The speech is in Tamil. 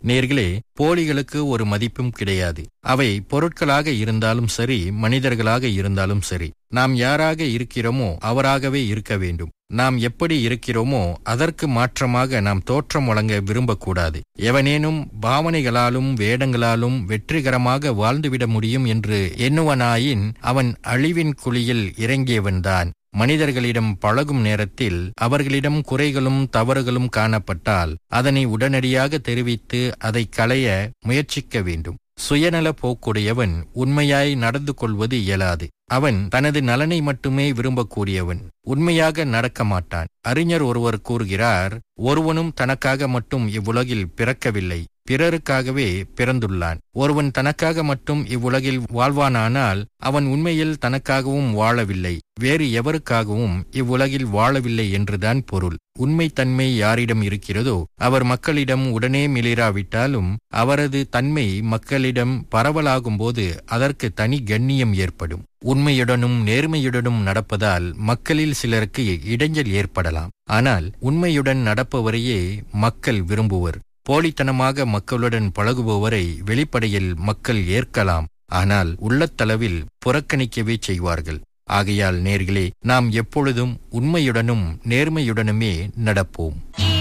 நேர்களே போலிகளுக்கு ஒரு மதிப்பும் கிடையாது அவை பொருட்களாக இருந்தாலும் சரி மனிதர்களாக இருந்தாலும் சரி நாம் யாராக இருக்கிறோமோ அவராகவே இருக்க வேண்டும் நாம் எப்படி இருக்கிறோமோ அதற்கு மாற்றமாக நாம் தோற்றம் வழங்க விரும்பக்கூடாது எவனேனும் பாவனைகளாலும் வேடங்களாலும் வெற்றிகரமாக வாழ்ந்துவிட முடியும் என்று எண்ணுவனாயின் அவன் அழிவின் குழியில் இறங்கியவன்தான் மனிதர்களிடம் பழகும் நேரத்தில் அவர்களிடம் குறைகளும் தவறுகளும் காணப்பட்டால் அதனை உடனடியாக தெரிவித்து அதை களைய முயற்சிக்க வேண்டும் சுயநல போக்குடையவன் உண்மையாய் நடந்து கொள்வது இயலாது அவன் தனது நலனை மட்டுமே விரும்பக்கூடியவன் உண்மையாக நடக்க மாட்டான் அறிஞர் ஒருவர் கூறுகிறார் ஒருவனும் தனக்காக மட்டும் இவ்வுலகில் பிறக்கவில்லை பிறருக்காகவே பிறந்துள்ளான் ஒருவன் தனக்காக மட்டும் இவ்வுலகில் வாழ்வானானால் அவன் உண்மையில் தனக்காகவும் வாழவில்லை வேறு எவருக்காகவும் இவ்வுலகில் வாழவில்லை என்றுதான் பொருள் உண்மைத்தன்மை யாரிடம் இருக்கிறதோ அவர் மக்களிடம் உடனே மிளிராவிட்டாலும் அவரது தன்மை மக்களிடம் பரவலாகும்போது அதற்கு தனி கண்ணியம் ஏற்படும் உண்மையுடனும் நேர்மையுடனும் நடப்பதால் மக்களில் சிலருக்கு இடைஞ்சல் ஏற்படலாம் ஆனால் உண்மையுடன் நடப்பவரையே மக்கள் விரும்புவர் போலித்தனமாக மக்களுடன் பழகுபவரை வெளிப்படையில் மக்கள் ஏற்கலாம் ஆனால் உள்ளத்தளவில் புறக்கணிக்கவே செய்வார்கள் ஆகையால் நேர்களே நாம் எப்பொழுதும் உண்மையுடனும் நேர்மையுடனுமே நடப்போம்